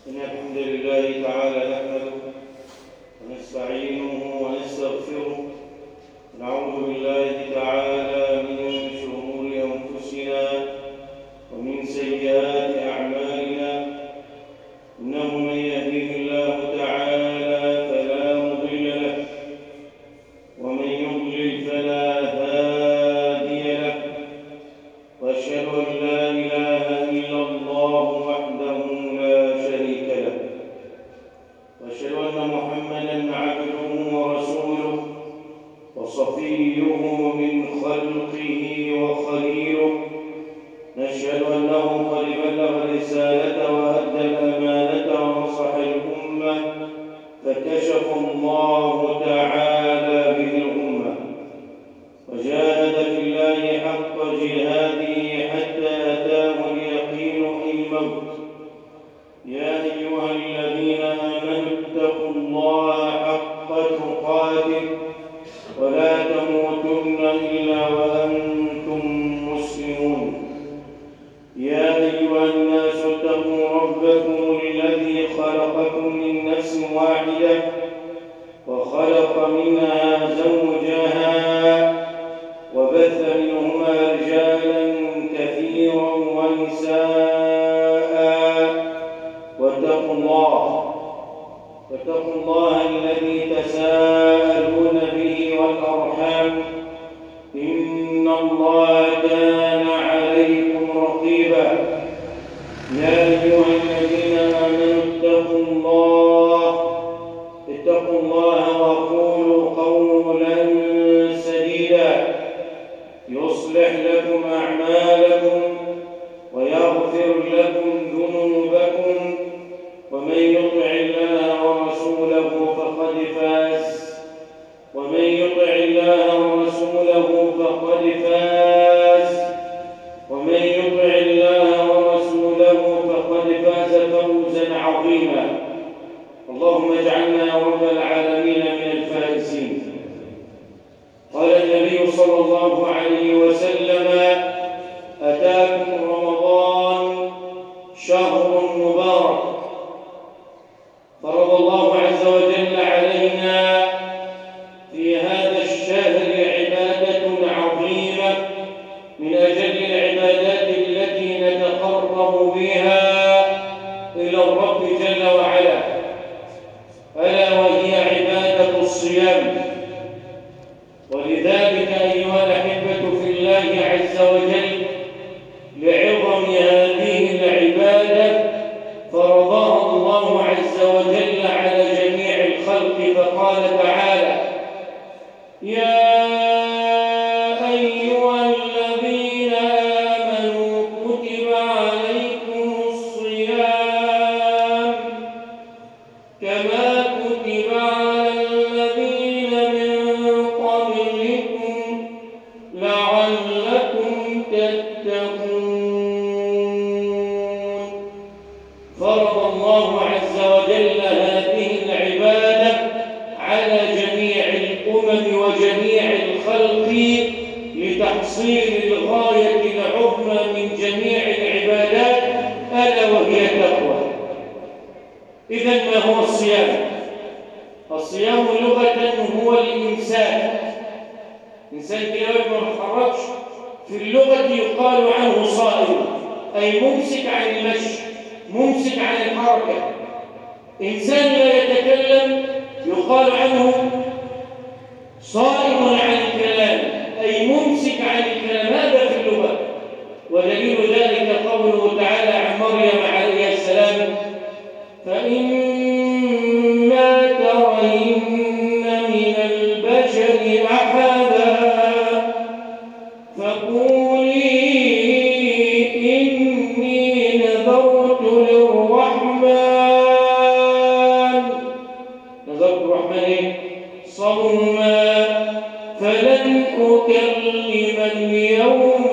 إن الحمد لله تعالى نحمده ونستعينه ونستغفره ونعوذ بالله تعالى من شرور أنفسنا ومن سيئات أعمالنا إنه من يهده الله تعالى فلا مضل له ومن يضلل فلا هادي له واشهد ان لا اله الا الله وحده لا شريك له واشهد ان محمدا عبده ورسوله وصفيه من خلقه وخليله نشهد انه قد بلغ الرساله وادى الامانه ونصح الامه فكشف الله تعالى به الامه وجاهد في الله حق جهاده حتى أتاه اليقين أي الموت يا أيها الذين آمنوا اتقوا الله حق تقاته ولا تموتن إلا وأنتم مسلمون يا أيها الناس اتقوا ربكم الذي خلقكم من نفس واحدة وخلق منها زوجها وبث منهما رجالا كثيرا ونساء واتقوا الله واتقوا الله الذي تساءلون به والارحام ان الله كان عليكم رقيبا يا ايها الذين امنوا اتقوا الله اتقوا الله وقولوا قولا سديدا يصلح لكم أعمالكم ويغفر لكم ذنوبكم ومن يطع الله ورسوله فقد فاز ومن يطع الله ورسوله فقد فاز ومن يطع الله ورسوله فقد فاز فوزا عظيما اللهم اجعلنا رب العالمين من الفائزين قال النبي صلى الله عليه وسلم أتاكم رمضان شهر مبارك فرض الله عز وجل علينا في هذا الشهر عبادة عظيمة من أجل العبادات التي نتقرب بها إلى الرب جل وعلا ألا وهي عبادة الصيام ولذلك أيها الأحبة في الله عز وجل لعظم هذه العبادة فرضاها الله عز وجل على جميع الخلق فقال تعالى يا أيها الذين آمنوا كتب عليكم الصيام كما كتب على الذين من قبلكم لعلكم تتقون فرض الله عز وجل هذه العبادة على جميع الأمم وجميع الخلق لتحصيل الغاية العظمى من جميع العبادات ألا وهي التقوى إذا ما هو الصيام؟ الصيام لغة هو الإمساك إنسان كده ما بيتحركش في اللغة يقال عنه صائم أي ممسك عن المشي ممسك عن الحركة إنسان لا يتكلم يقال عنه صائم عن الكلام أي ممسك عن الكلام هذا في اللغة ودليل ذلك قوله تعالى عن مريم عليه السلام فإما ترين من البشر أحدا فقولي إني نذرت للرحمن نذرت الرحمن صوما فلن أكلم اليوم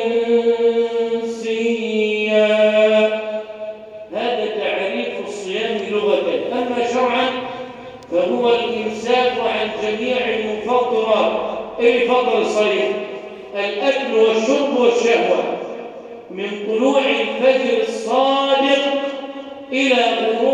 إنسيا هذا تعريف الصيام لغة أما شرعا فهو الإمساك عن جميع المفطرات إيه فضل الصيام الأكل والشرب والشهوة من طلوع الفجر الصادق إلى غروب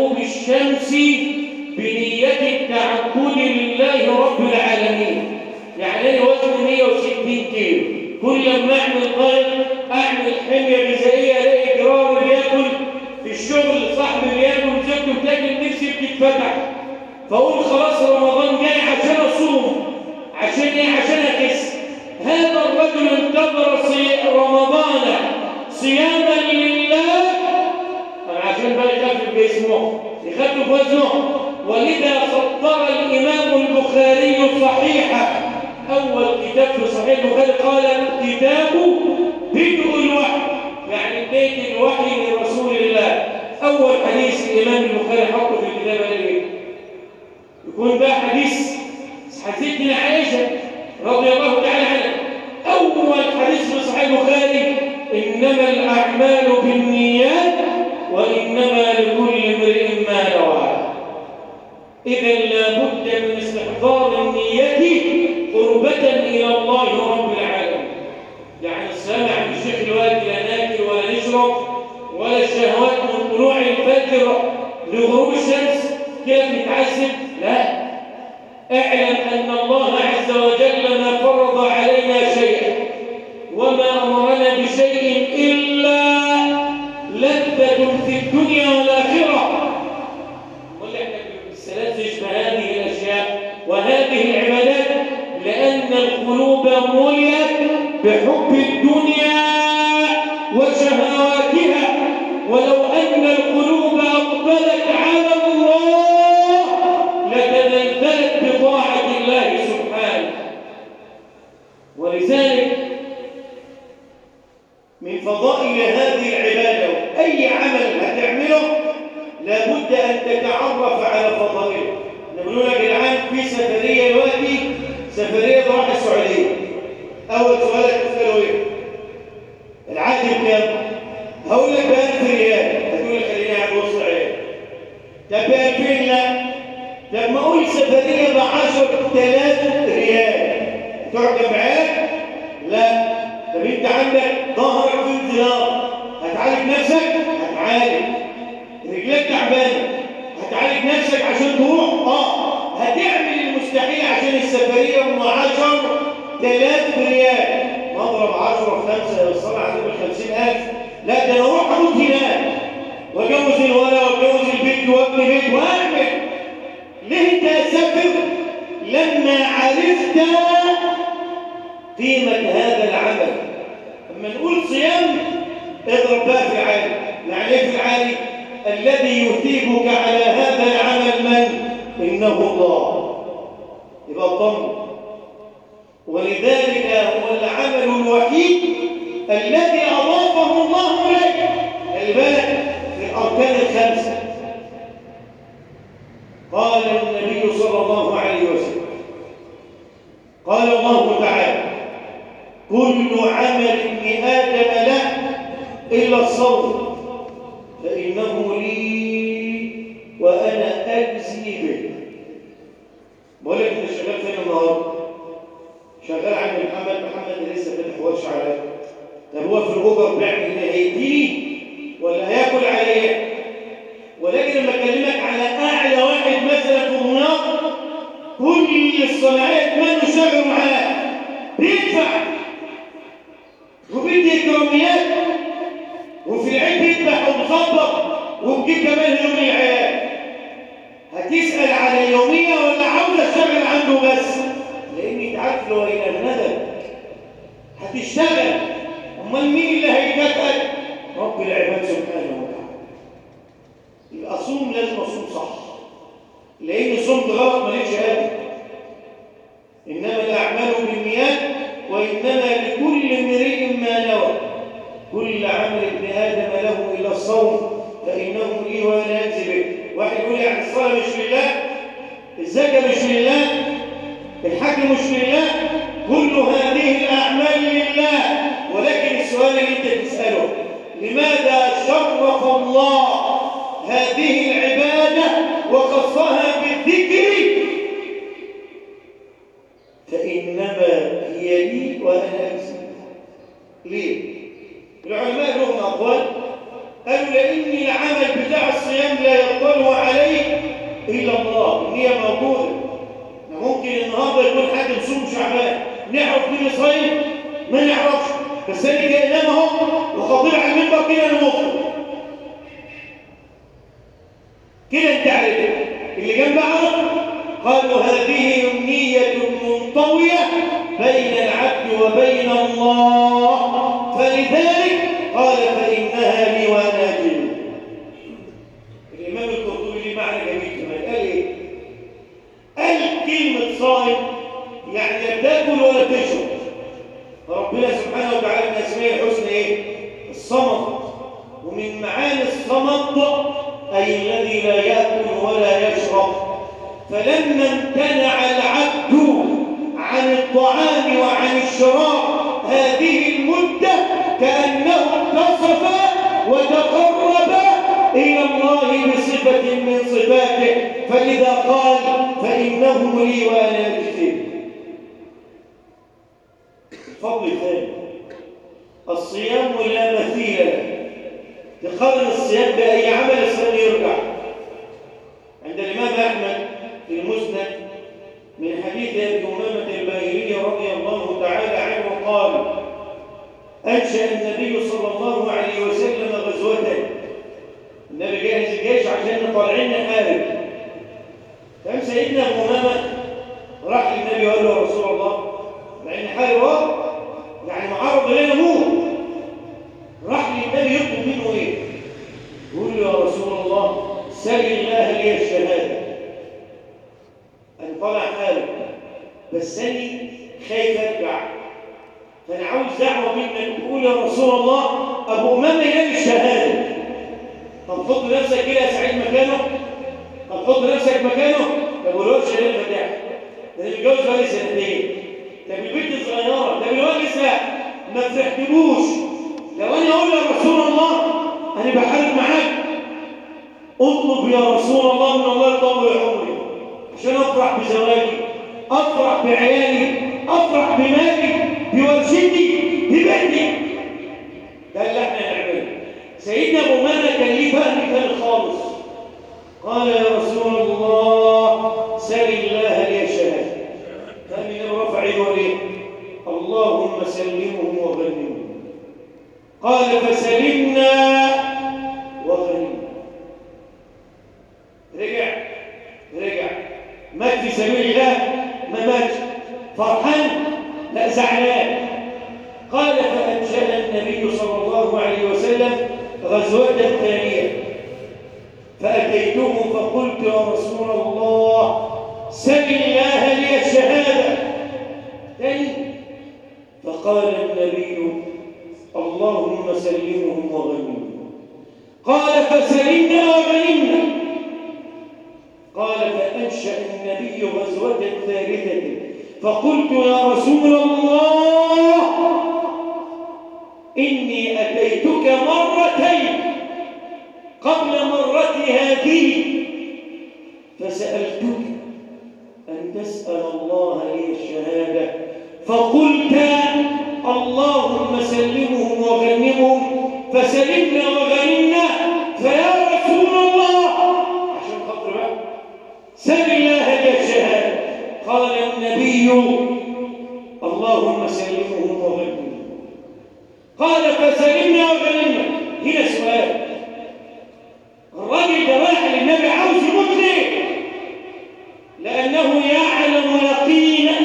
الاقي وزن 160 كيلو كل ما اعمل طيب اعمل حميه غذائيه الاقي جرار بياكل في الشغل صاحبي بياكل زوجته بتاكل نفسي بتتفتح فاقول خلاص رمضان جاي عشان اصوم عشان ايه عشان اخس هذا الرجل انتظر رمضان صياما لله عشان بقى يخفف باسمه يخفف وزنه ولذا صدر الامام البخاري صحيحه اول كتاب في صحيح البخاري قال كتاب بدء الوحي يعني بدايه الوحي لرسول الله اول حديث الامام البخاري حطه في الكتاب ايه يكون ده حديث حديثنا عائشه رضي الله تعالى عنها اول حديث في صحيح البخاري انما الاعمال بالنيات وانما لكل امرئ ما نوى اذا لا بد من استحضار النيه قربه الى الله رب العالمين يعني السامع الشيخ الوقت لا ناكل ولا نشرب ولا الشهوات من طلوع الفجر لغروب الشمس كده بنتعذب لا اعلم ان الله عز وجل ما فرض علينا شيئا وما امرنا بشيء الا لذة في الدنيا والاخره قل احنا بنستلذذ بهذه الاشياء وهذه العبادات لان القلوب مليت بحب الدنيا وشهواتها ولو ان القلوب اقبلت على الله لتنزلت بطاعه الله سبحانه ولذلك من فضائل هذه العباده اي عمل هتعمله لابد ان تتعرف على فضائله نقول لك الان في سفريه دلوقتي سفريه راح السعوديه اول سؤال تساله ايه العقد بكام هقول لك ب 1000 ريال هتقول لي خليني قاعد وسط عيال طب ب 2000 لا طب ما اقول سفريه ب 10000 ريال تقعد جنب عيالك لا طب انت عندك ظهرك في انتظار هتعالج نفسك هتعالج رجلك تعبانه هتعالج نفسك عشان تروح اه هتعمل المستحيل عشان السفريه ام 10000 ريال مضرب 10 في 5 يوصل على 50000 لا ده انا اروح اموت هناك واجوز الولد واجوز البنت وابني بيت واعمل ليه انت اسافر لما عرفت قيمه هذا العمل لما نقول صيام اضرب بقى في عالي يعني ايه في عالي الذي يثيبك على هذا العمل من انه الله يبقى الضم ولذلك هو العمل الوحيد الذي اضافه الله اليك البلد في الاركان الخمسه قال النبي صلى الله عليه وسلم قال الله تعالى كل عمل ابن ادم له الا الصوم فانه لي وانا اجزي به بقول لك انت شغال فين النهارده شغال عند محمد محمد لسه فاتح ورش عليا طب هو في الاوبر بيعمل ايه هيديني ولا هياكل عليا ولكن لما اكلمك على اعلى واحد مثلا في دمياط كل الصناعات ما نشتغل معاه بيدفع وبيدي اكراميات وفي العيد بيذبح ومخبط وبجيب كمان هدوم العيال هتسال على اليوميه ولا عاوز اشتغل عنده بس لاني تعرف لو هينهدك هتشتغل امال مين اللي هيكافئك رب العباد سبحانه وتعالى يبقى اصوم لازم اصوم صح لان صمت غلط ماليش قادر انما الاعمال بالنيات وانما لكل امرئ ما نوى كل عمل ابن ادم له الى الصوم فانه لي وانا اجزي به واحد يقول يعني الصلاه مش لله الزكاه مش لله الحج مش لله كل هذه الاعمال لله ولكن السؤال اللي انت تساله لماذا شرف الله هذه العباده وخصها بالذكر فانما هي لي وانا اجزي ليه العلماء لهم اقوال قالوا لان العمل بتاع الصيام لا يطلع عليه الا الله النيه موجوده ممكن النهارده يكون حد مصوم شعبان نعرف مين صايم ما نعرفش بس انا جاي انام اهو وخطيب على المنبر كده انا مخطئ كده انت عارف اللي جنب عرف قالوا هذه أمنية منطوية بين العبد وبين الله فلذلك قال فإنها لي وأنا أجل الإمام القرطبي ليه معنى جميل كمان قال إيه؟ قال كلمة صائم يعني لا تاكل ولا تشرب فربنا سبحانه وتعالى من أسماء الحسنى إيه؟ الصمد ومن معاني الصمد أي الذي لا يأكل ولا يشرب فلما امتنع العبد عن الطعام وعن الشراب هذه المدة كأنه اتصف وتقرب إلى الله بصفة من صفاته فإذا قال فإنه لي وأنا أجزيه الفضل الثاني الصيام لا مثيل له تقارن الصيام بأي عمل الصيام يرجع عند الإمام أحمد في المسند من حديث أبي أمامة الباهلي رضي الله تعالى عنه قال أنشأ النبي صلى الله عليه وسلم غزوة النبي جاهز الجيش عشان طالعين نحارب كان سيدنا أبو أمامة راح للنبي وقال له يا رسول الله لأن نحارب أهو يعني معرض لنا موت راح للنبي يطلب منه ايه يقول له يا رسول الله سل الله لي الشهاده ان طلع حالك بس انا خايف ارجع فانا عاوز دعوه منك تقول يا رسول الله ابو امامه ينال الشهاده طب حط نفسك كده يا سعيد مكانه طب حط نفسك مكانه طب ولو شهاده فتح ده متجوز بقالي سنتين طب البنت الصغيره طب الواد لسه ما فرحتلوش لو انا اقول يا رسول الله انا بحارب معاك اطلب يا رسول الله من الله يطول عمري عشان افرح بزواجي افرح بعيالي افرح بمالي بورشتي ببيتي ده اللي احنا نعمله سيدنا ابو مانا كان ليه فهم ثاني خالص قال يا رسول الله سل الله لي الشهاده فمن رفع وريه اللهم سلمهم وغنمهم قال فسلمنا وغنمنا رجع رجع مات في سبيل الله ما مات فرحان لا زعلان قال فأنشأ النبي صلى الله عليه وسلم غزوة ثانية فأتيته فقلت يا رسول الله سل الله لي الشهادة تاني فقال النبي اللهم سلمهم وغنمهم قال فسلمنا وغنمنا قال فأنشأ النبي غزوة ثالثة فقلت يا رسول الله إني أتيتك مرتين قبل مرتي هذه فسألتك أن تسأل الله لي الشهادة فقلت اللهم سلمهم وغنمهم فسلمنا وغنمنا فيا رسول الله عشان خاطر بقى سل الله لي الشهادة قال النبي اللهم سلمهم وغنمهم قال فسلمنا وغنمنا هنا سؤال الراجل ده رايح للنبي عاوز يموت ليه؟ لأنه يعلم يقينا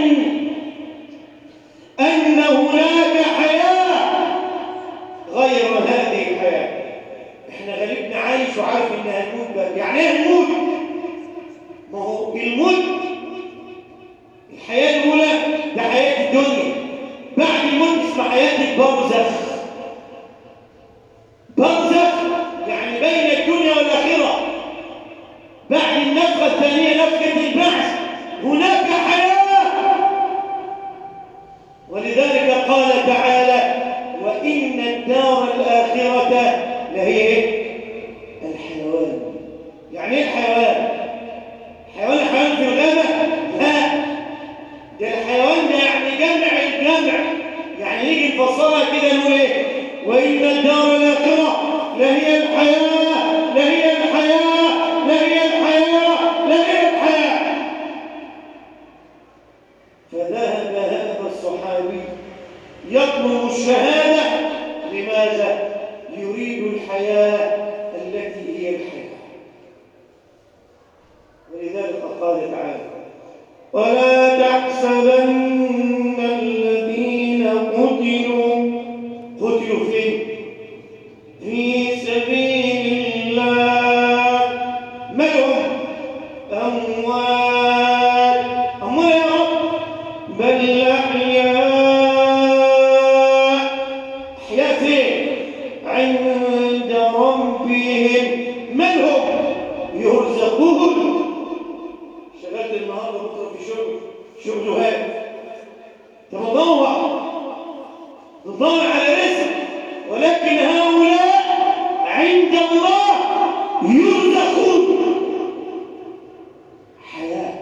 أن هناك حياة غير هذه الحياة احنا غالبنا عايش وعارف ان هنموت بقى يعني ايه هنموت؟ ما هو الموت الحياة الأولى ده حياة الدنيا بعد الموت اسمها حياة البرزخ برزخ يعني بين الدنيا والآخرة بعد النفخة الثانية نفخة البعث هناك حياة ولذلك قال تعالى وإن الدار الآخرة لهي إيه؟ الحيوان يعني إيه الحيوان؟ حيوان الحيوان في الغابة؟ لا ده الحيوان ده يعني جمع الجمع يعني نيجي نفسرها كده نقول إيه؟ وإن الدار الآخرة لهي الحياة لهي الحياة لهي الحياة لهي الحياة فذهب هذا الصحابي الحياة التي هي الحياة ولذلك قال تعالى ولا تحسبن الذين قتلوا قتلوا فين في سبيل الله ما هم أموال أموال يا رب بل أحياء أحياء فين عند ربهم من هم يرزقون شغلت النهارده بكره في شغل شغل هاد طب ندور ندور على رزق ولكن هؤلاء عند الله يرزقون حياه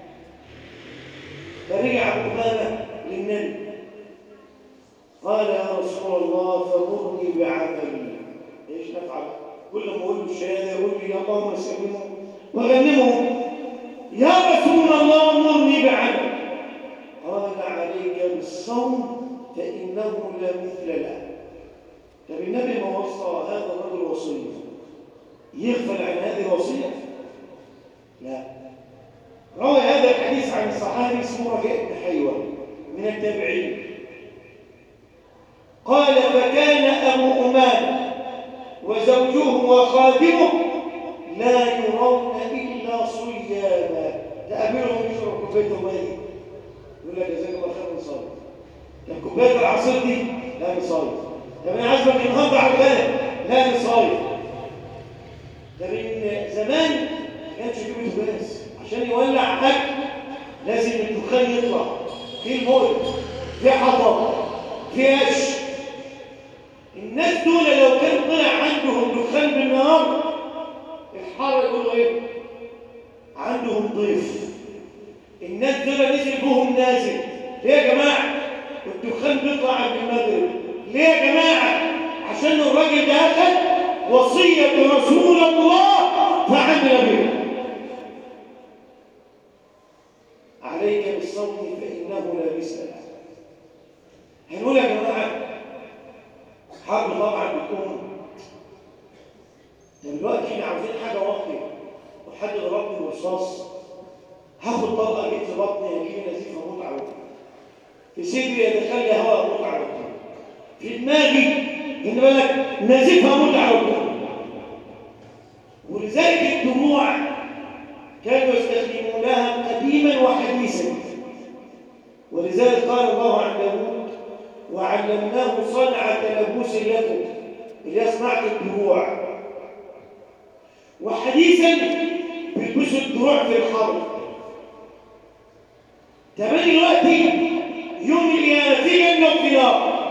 فرجع قباله للنبي قال يا رسول الله فمرني بعملي ايش نفعل كل ما اقول له الشهاده يقول لي يا اللهم سلمه وغنمه يا رسول الله مرني بعمل قال عليك بالصوم فانه لا مثل له طب النبي ما وصى هذا الرجل وصيه يغفل عن هذه الوصيه لا روى هذا الحديث عن صحابي اسمه رجاء بن حيوه من التابعين قال فكان ابو امامه وزوجه وخادمه لا يرون الا صياما تقابلهم يشرب كوبايه ميه يقول لك جزاك الله خير من صايم طب كوبايه العصير دي لا من صايم طب انا عازمك النهارده على الغدا لا من صايم طب ان زمان ما كانش يجيب بوتاجاز عشان يولع اكل لازم الدخان يطلع في المول في حطب في قش الناس دول لو كان طلع عندهم دخان بالنهار الحاره يقولوا ايه عندهم ضيف الناس دول نزل بهم نازل ليه يا جماعه الدخان بيطلع عند المغرب ليه يا جماعه عشان الراجل ده اخذ وصيه رسول الله فعمل بها عليك بالصوم فانه لا مثل له هنقول يا جماعه حرب طبعا بتكون دلوقتي احنا عاوزين حاجه واقيه وحد ضربني برصاص هاخد طلقه اجيب في بطني هجيب نزيف اموت على طول في صدري يتخلى هواء اموت على طول في دماغي ان بالك نزيف اموت على طول ولذلك الدموع كانوا يستخدمونها قديما وحديثا ولذلك قال الله عن داود وعلمناه صنعة لبوس لكم اللي هي صناعة الدروع وحديثا بيلبسوا الدروع في الحرب كمان دلوقتي يوم القيامة في جنة وفي نار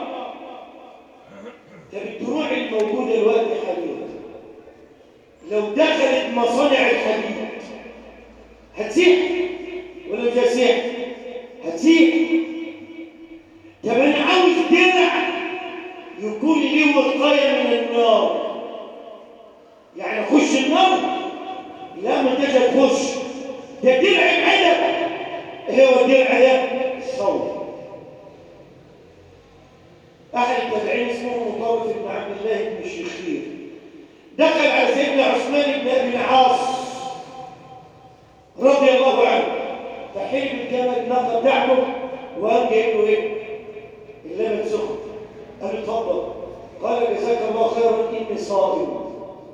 طب الدروع الموجودة دلوقتي حاليا لو دخلت مصانع الحديد هتسيح ولا مش هتسيح؟ هتسيح طب انا عاوز درع يكون ليه وقايه من النار يعني اخش النار لا ما انتش هتخش ده درع العدم ايه هو الدرع ده الصوت احد التابعين اسمه مطارف بن عبد الله بن الشخير دخل على سيدنا عثمان بن ابي العاص رضي الله عنه فحلم الجمل الناقه بتاعته وقام جايب له ايه اللبن سخن قال له اتفضل قال جزاك الله خيرا اني صائم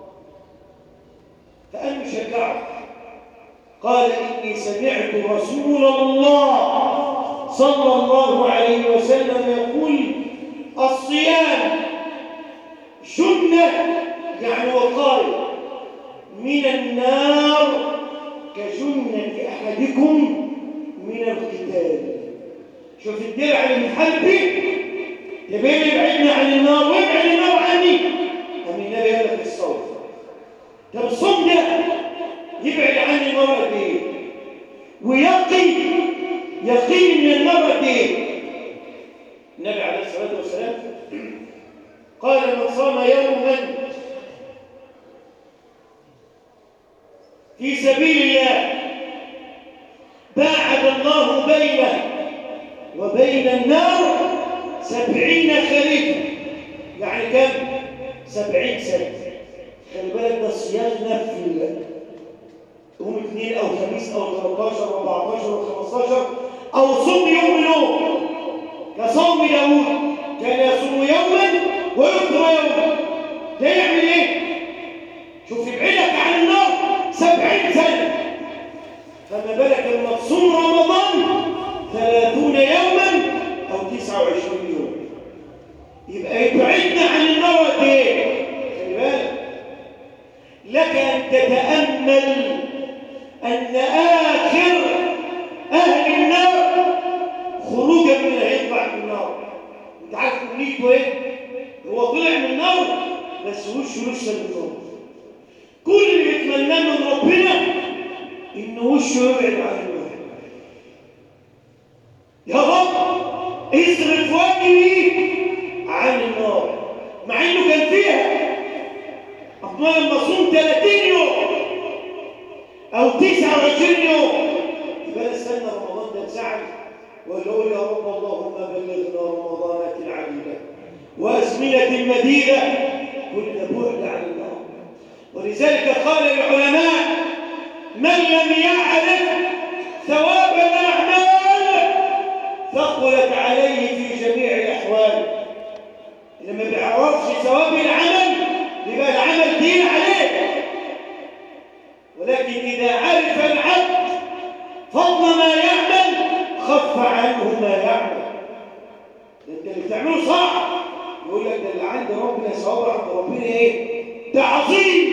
فقام يشجعه قال اني سمعت رسول الله صلى الله عليه وسلم يقول الصيام جنه يعني وقايه من النار كجنه احدكم من القتال شوف الدرع اللي متحبي يبين يبعدنا عن النار وابعد النار عني أم النبي قال لك الصوم طب الصوم ده يبعد عن النار قد ايه ويقي يقين من النار قد ايه النبي عليه الصلاه والسلام قال من صام يوما في سبيل الله باعد الله بينه وبين النار سبعين خريفا يعني كم؟ سبعين سنة او خميس او 13 او 14 او 15 او صوم يوم يوم كصوم داوود كان يصوم يوما ويفطر يوما ده يعمل ايه شوف يبعدك عن النار سبعين سنه فما بالك لما تصوم رمضان ثلاثون يوما او تسعة وعشرين يوم يبقى يبعدنا عن النار قد ايه خلي بالك لك ان تتامل ان اخر اهل النار خروجا من هيطلع من النار انت عارف امنيته ايه هو طلع من النار بس وشه لسه بالنار كل اللي بيتمناه من ربنا ان وشه يبعد عن النار يا رب اصرف وجهي عن النار مع انه كان فيها اما لما صوم 30 يوم او 29 يوم يبقى استنى رمضان ده بساعه ويقول يا رب اللهم بلغنا رمضانات العديده وازمنه مديده كنا بعد عن النار ولذلك قال العلماء من لم يعرف ثواب الاعمال ثقلت عليه في جميع الاحوال لما بيعرفش ثواب العمل يبقى العمل دين عليه ولكن اذا عرف العبد فضل ما يعمل خف عنه ما يعمل انت اللي بتعمله صح يقول لك ده اللي عند ربنا ثواب عند ربنا ايه ده عظيم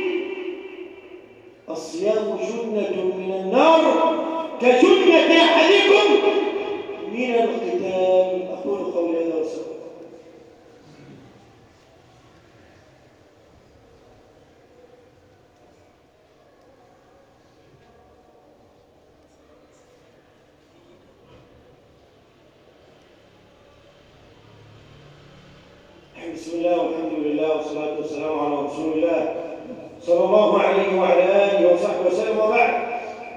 الصيام جنة من النار كجنة أحدكم من القتال أقول قولي هذا وسلم بسم الله والحمد لله والصلاة والسلام على رسول الله صلى الله عليه وعلى آله وصحبه وسلم وبعد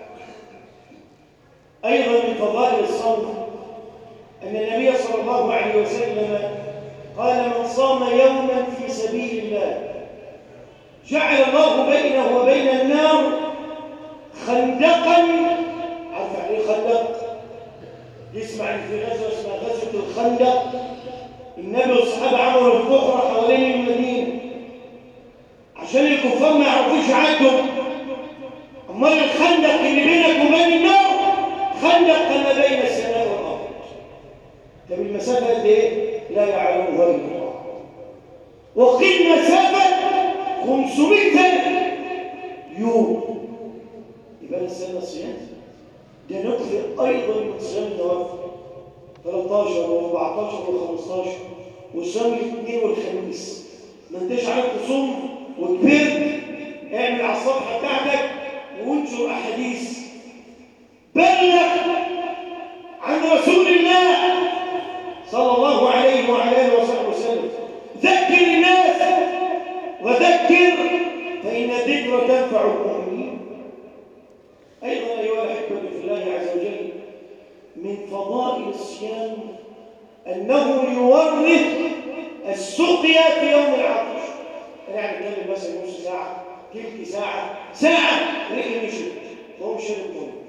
أيضا من فضائل الصوم أن النبي صلى الله عليه وسلم قال من صام يوما في سبيل الله جعل الله بينه وبين النار خندقا عارف يعني ايه خندق يسمع ان في غزوه اسمها غزوه الخندق النبي والصحابه عملوا الفقره حوالين المدينه عشان الكفار ما يعرفوش عدهم امال الخندق اللي بينك وبين النار خندق كما بين السماء والارض طب المسافه قد ايه لا يعلمها الا الله وقيل مسافه 500 سنه يوم يبقى السنه الصيام ده نكفي ايضا من صيام النوافل 13 و14 و15 والصيام الاثنين والخميس ما انتش عارف تصوم وكبرت اعمل على الصفحه بتاعتك وانشر احاديث بلغ عن رسول الله صلى الله عليه وعلى اله وصحبه وسلم ذكر الناس وذكر فان الذكر تنفع المؤمنين ايضا ايها الاحبه في الله عز وجل من فضائل الصيام انه يورث السقيا في يوم العطش انا يعني اتكلم مثلا نص ساعه تلت ساعه ساعه رجلي مشيت وهو شرب ميه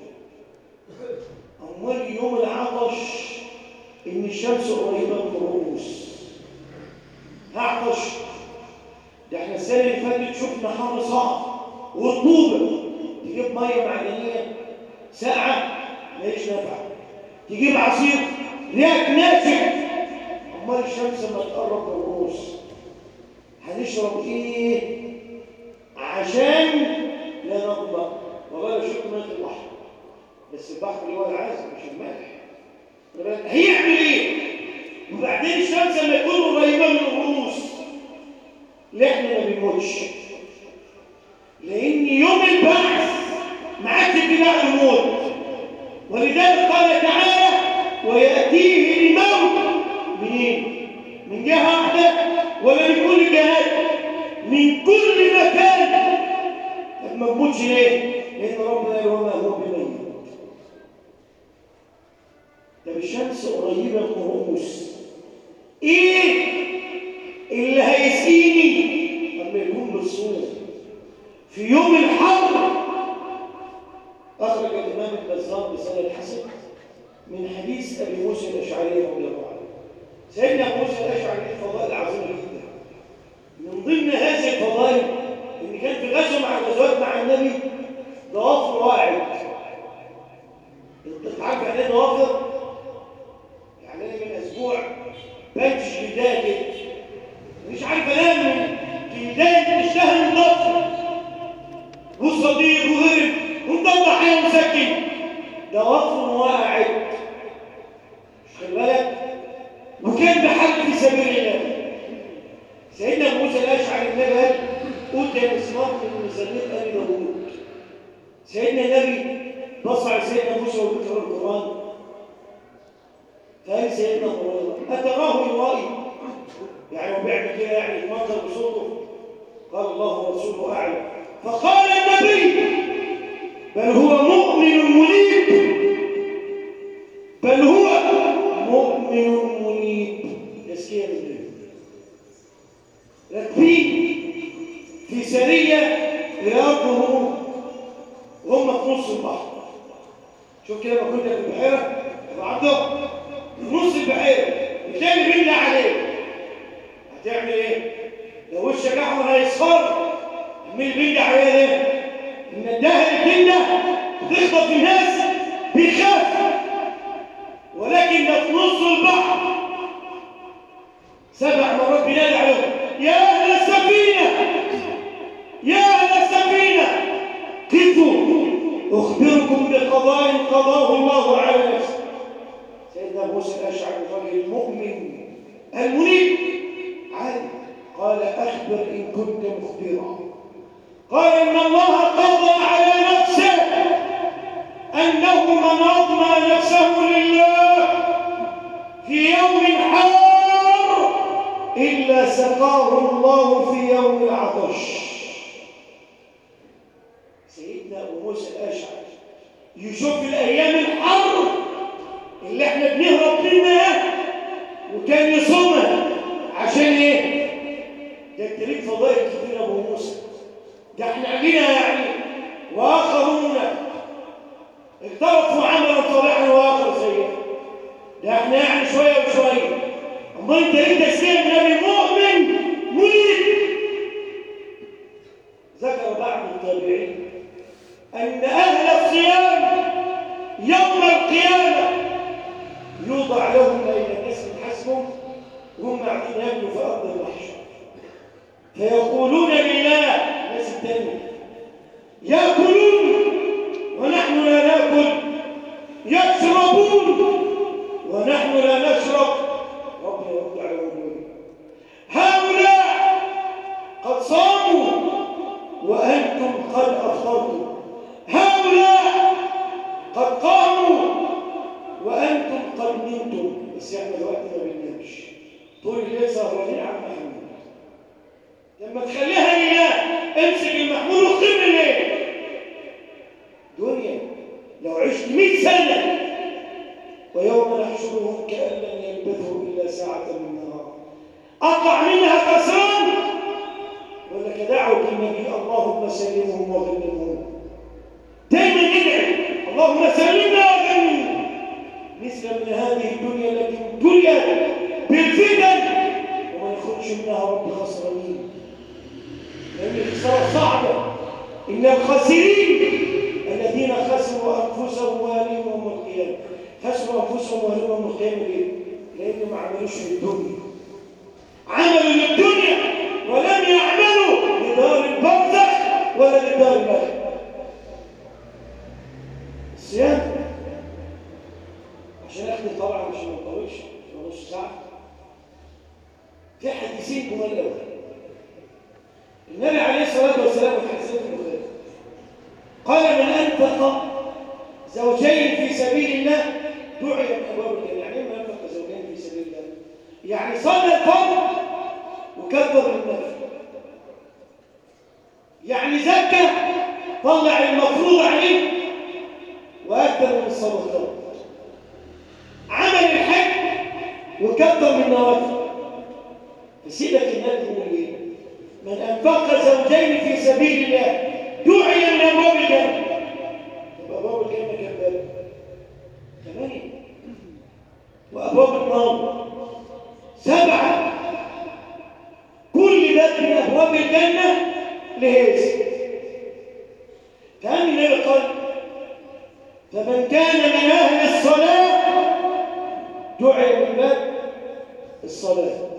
امال يوم العطش ان الشمس قريبه من الرؤوس هعطش ده احنا السنه اللي فاتت شفنا حر صعب ورطوبه تجيب ميه معدنيه ساعه ماليش نفع تجيب عصير رياك ناشف امال الشمس لما تقرب من الرؤوس هنشرب ايه عشان لا نظلم والله لو شربت ميه البحر بس البحر اللي هو العازم مش الملح هيعمل ايه وبعدين الشمس لما تكون قريبه من الرؤوس ليه احنا ما بنموتش لان يوم البعث ما عادش في بعد الموت ولذلك قال تعالى وياتيه الموت منين من جهه واحده ولا من كل جهات من كل مكان طب ما تموتش ليه لان ربنا قال وما هو بميت طب الشمس قريبه من الرؤوس ايه اللي هيسقيني لما يكون بالصوم في يوم الحر الإمام البزار بسند حسن من حديث أبي موسى الأشعري رضي الله عنه سيدنا أبو موسى الأشعري فضائل عظيمة جدا من ضمن هذه الفضائل إن كان في غزوة مع الغزوات مع النبي ضوافر واعد انت عارف يعني ايه ضوافر؟ يعني انا من اسبوع بمشي جلدان كده مش عارف انام من جلدان اشتهى من ضفر والصديق وهرب ومطلع حاجه مسكن ضوافر واعد خلي بالك وكان بحق في سبيل الله سيدنا موسى الاشعري النبي قال اوتي مسمار من ميزانيه ابي داوود سيدنا النبي بص على سيدنا موسى وذكر القران فقال سيدنا هريره اتراه يرائي يعني هو بيعمل كده يعني يتمنظر بصوته قال الله ورسوله اعلم فقال النبي بل هو مؤمن منيب بل هو مؤمن منيب تزكيه لله راكبين في سريه رياضهم وهم في نص البحر شوف كده ما كنا في البحيره ابو عبده في نص البحيره الثاني بالله عليه هتعمل ايه؟ لو وشك احمر هيصفر مين بالله عليه ده؟ ان الدهر الدنيا تخبط الناس بيخاف ولكن ده في نص البحر سبع مرات بينادي عليهم يا اهل السفينه يا اهل السفينه قفوا اخبركم بقضاء قضاه الله على نفسه سيدنا موسى الاشعري الرجل المؤمن المنيب عالم قال اخبر ان كنت مخبرا قال ان الله قضى على نفسه انه من اضمى نفسه لله في يوم حار الا سقاه الله في يوم العطش سيدنا ابو موسى الاشعري يشوف الايام الحر اللي احنا بنهرب منها وكان يصومها عشان ايه ده انت ليك فضائل كتير ابو موسى ده احنا علينا يعني واخرون اقترفوا عملا صالحا واخر سيئا ده احنا يعني شويه وشويه اما انت ليك تسليم نبي مؤمن منيب ذكر بعض التابعين أن أهل الصيام يوم القيامة يوضع لهم بين الناس من حسبهم وهم قاعدين ياكلوا في أرض المحشر فيقولون لله الناس التانية يأكلون ونحن لا نأكل يشربون ونحن لا نشرب ربنا يرد عليهم هؤلاء قد صاموا وأنتم قد أفطرتم هؤلاء قد قاموا وأنتم قد نمتم بس احنا دلوقتي ما بننامش طول الليل سهرانين على المحمول لما تخليها لله امسك المحمول وقم الليل دنيا لو عشت 100 سنة ويوم نحشرهم كأن لم يلبثوا إلا ساعة من نهار أطلع منها كسران ولك دعوة النبي اللهم سلمهم وغنمهم دايما ندعي اللهم سلمنا وغنمنا مثل من هذه الدنيا التي ابتليت بالفتن وما يخرج منها رب خسرانين لأن الخسارة صعبة إن الخاسرين الذين خسروا أنفسهم وأهلهم يوم القيامة خسروا أنفسهم وأهلهم يوم القيامة ليه؟ لأن ما عملوش للدنيا عملوا للدنيا ولم يعملوا لدار البرزخ ولا لدار الآخرة الصيام عشان اختم طبعا مش ما نطولش نص ساعه في حديثين جمال قوي النبي عليه الصلاه والسلام في حديث البخاري قال من انفق زوجين في سبيل الله دعي من ابواب الجنه يعني ايه من انفق زوجين في سبيل الله يعني صلى الفرض وكبر النفل يعني زكى طلع المفروض عليه واكثر من الصدقات عمل الحج وكبر من النوافل فسيبك النبي يقول ايه من انفق زوجين في سبيل الله دعي من ابواب الجنه يبقى ابواب الجنه كام الجهاز كان النبي قال فمن كان من أهل الصلاة دعي من باب الصلاة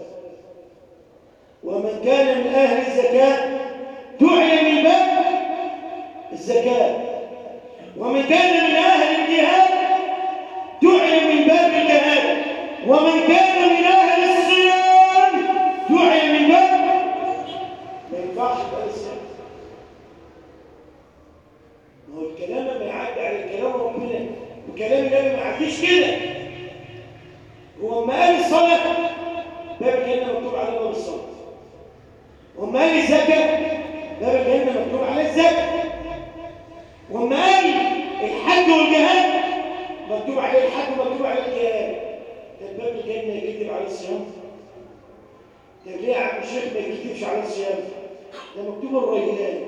ومن كان من أهل الزكاة دعي من باب الزكاة ومن كان من أهل الجهاد دعي من باب الجهاد ومن كان من أهل الصيام دعي من باب ما ينفعش بقى الصيام ما هو الكلام لما يعدي على الكلام ربنا وكلام النبي ما عديش كده هو اما قال الصلاه باب الجنه مكتوب على باب الصلاه واما قال الزكاه باب الجنه مكتوب على الزكاه واما قال الحج والجهاد مكتوب عليه الحج ومكتوب عليه الجهاد طب باب الجنه يكتب على الصيام طب ليه يا عم الشيخ ما يكتبش على الصيام ده مكتوب الريان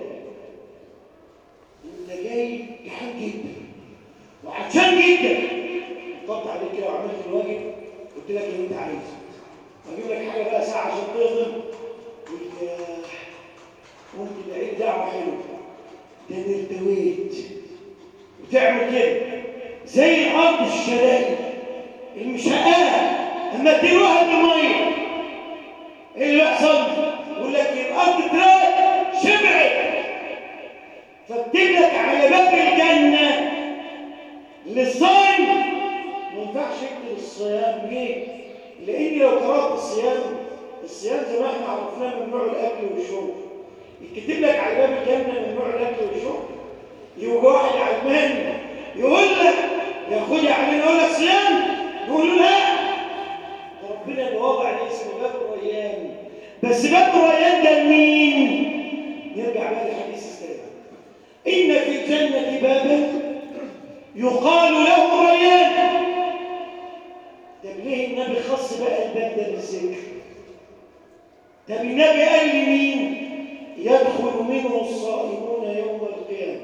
انت جاي جعان جدا وعطشان جدا طبت عليك كده وعملت الواجب قلت لك اللي انت عايزه اجيب لك حاجه بقى ساعه عشان تهضم قلت يا ممكن اعيد دعوه حلوه ده انا ارتويت وتعمل كده زي الارض الشرائي المشققه اما تروها بميه ايه اللي يحصل يقول لك الارض تراك شبعت فبتجلك على باب الجنة للصائم ما ينفعش يكتب الصيام ليه؟ لأن لو قرأت الصيام الصيام زي ما احنا عرفناه ممنوع الأكل والشرب يكتب لك على باب الجنة ممنوع الأكل والشرب يوجد واحد علمان يقول لك يا أخويا علمان يقول لك صيام يقول له لا ربنا اللي وضع اسم باب الريان بس باب الريان ده مين؟ يرجع بقى لحديث السلام إن في الجنة بابا يقال له ريان طب ليه النبي خص بقى الباب ده بالذكر طب النبي قال لمين يدخل منه الصائمون يوم القيامة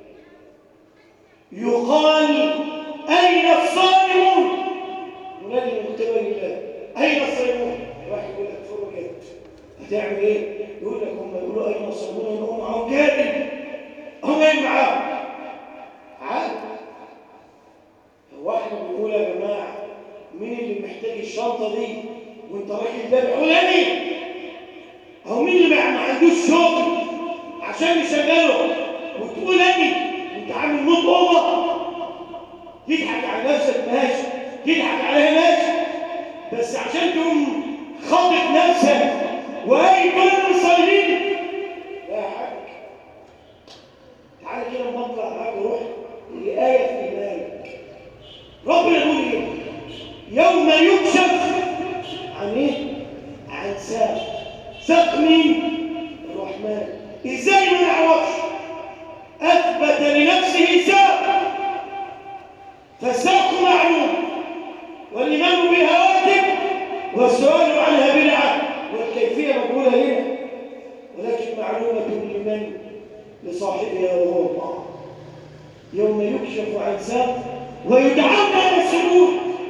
يقال أين الصائمون ينادي مختبر الله أين الصائمون واحد يقول لك فرجت هتعمل ايه يقول لك هم يقولوا أين الصائمون هم معهم كامل هم ايه معاهم عادي هو احنا بنقول يا جماعه مين اللي محتاج الشنطه دي وانت رايح الباب علمي هو مين اللي ما عندوش شغل عشان يشغله وتقول اني انت عامل موت اوضه تضحك على نفسك ماشي تضحك عليها ماشي بس عشان تقوم خاطف نفسك واي كل المصلين لا يا حاج تعالى كده نطلع معاك وروح لآية في إيمانك ربنا يقول إيه؟ يوم يكشف عن إيه؟ عن ساق ساق مين؟ الرحمن إزاي ما نعرفش؟ أثبت لنفسه ساق فالساق معلوم والإيمان بها واجب والسؤال عنها بدعة والكيفية مقبولة لنا ولكن معلومة لمن؟ لصاحبها وهو الله يوم يكشف عن ساق ويدعون الى السجود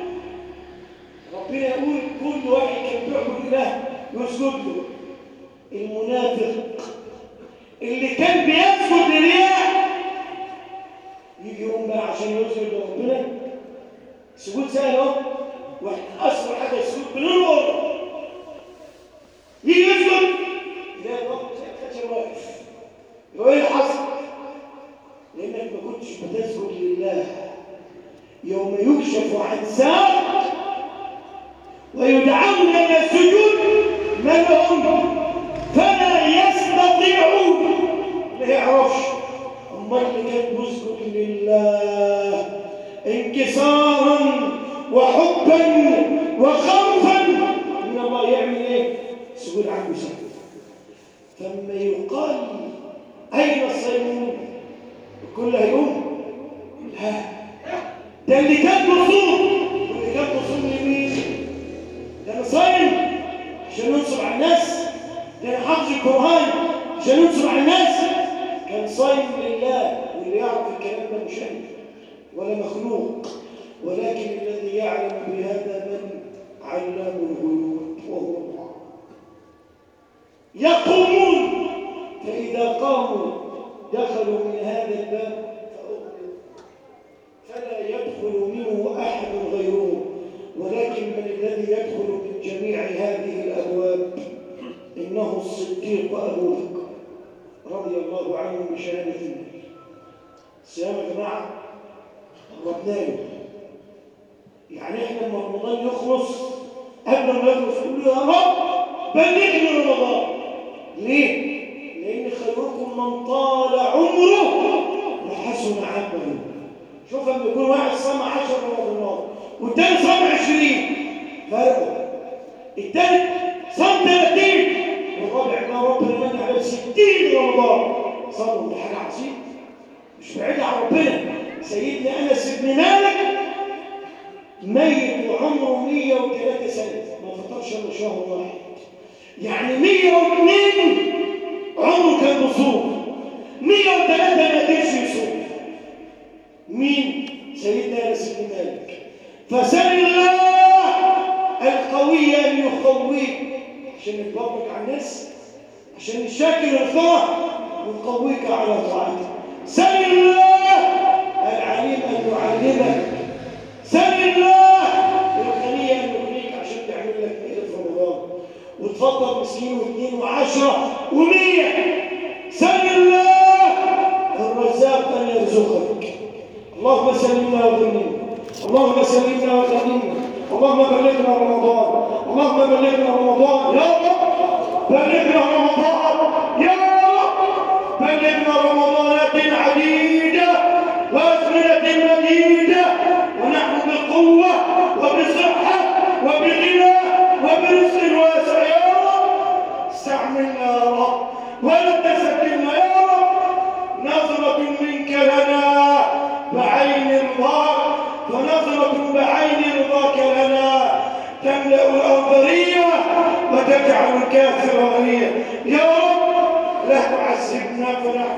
ربنا يقول كل واحد كان بيعبد الله يسجد له المنافق اللي كان بيسجد لله يجي يقوم بقى عشان يسجد لربنا السجود سهل اهو واحد اسرع حاجه السجود بننظر يجي يسجد يلاقي الرب زي الخشب واقف يقول ايه اللي حصل؟ لانك ما كنتش بتسجد لله يوم يكشف عن ساق ويدعون الى السجود من هم فلا يستطيعون ما يعرفش امال اللي كان بيسجد لله انكسارا وحبا وخوفا من الله يعمل ايه؟ سجود عنه سجود فما يقال أين الصيمون؟ الكل هيقوم؟ لا ده اللي كان مصوم واللي كان مصوم لمين؟ ده أنا صايم عشان ننصر على الناس ده أنا حافظ القرآن عشان ننصر على الناس كان صايم لله واللي يعرف الكلام ده مش أنا ولا مخلوق ولكن الذي يعلم بهذا من علام الغيوب وهو الله يقومون فإذا فإذا قاموا دخلوا من هذا الباب فأغلق فلا يدخل منه أحد غيره ولكن من الذي يدخل من جميع هذه الأبواب إنه الصديق أبو بكر رضي الله عنه بشهادة النبي الصيام يا جماعة قربنا يعني احنا لما رمضان يخلص قبل ما يخلص نقول يا رب بلغني رمضان ليه؟ لأن خيركم من طال عمره وحسن عمله شوف لما يكون واحد صام 10 رمضان والتاني صام 20 فرقه التالت صام 30 والرابع كان ربنا من على 60 رمضان صاموا ده حاجه عظيمه مش بعيد عن ربنا سيدنا انس بن مالك ميت وعمره 103 سنه ما فطرش الا شهر واحد يعني 102 عمره كان بصوم 103 ما قدرش يصوم مين سيدنا انس بن مالك فسل الله القوي ان يقويك عشان يطبق على الناس عشان الشاكر يرفعه ويقويك على طاعته سل الله العليم ان يعلمك سل الله الغني ان يغنيك عشان تعمل لك مئة في رمضان وتفضل مسكين واثنين وعشرة ومية سل الله الرزاق ان يرزقك اللهم سلمنا وغنينا اللهم سلمنا وغنينا اللهم بلغنا رمضان اللهم بلغنا رمضان يا رب بلغنا رمضان يا رب بلغنا رمضانات عديدة وأزمنة مديدة ونحن بقوة وبصحة وبغنى وبرزق واسع يا رب استعملنا يا رب ولا تسكلنا يا رب نظرة منك لنا بعين رضاك ونظرة بعين رضاك لنا تملأ الأنظرية وتجعل الكافر غنيا يا رب لا تعذبنا فنحن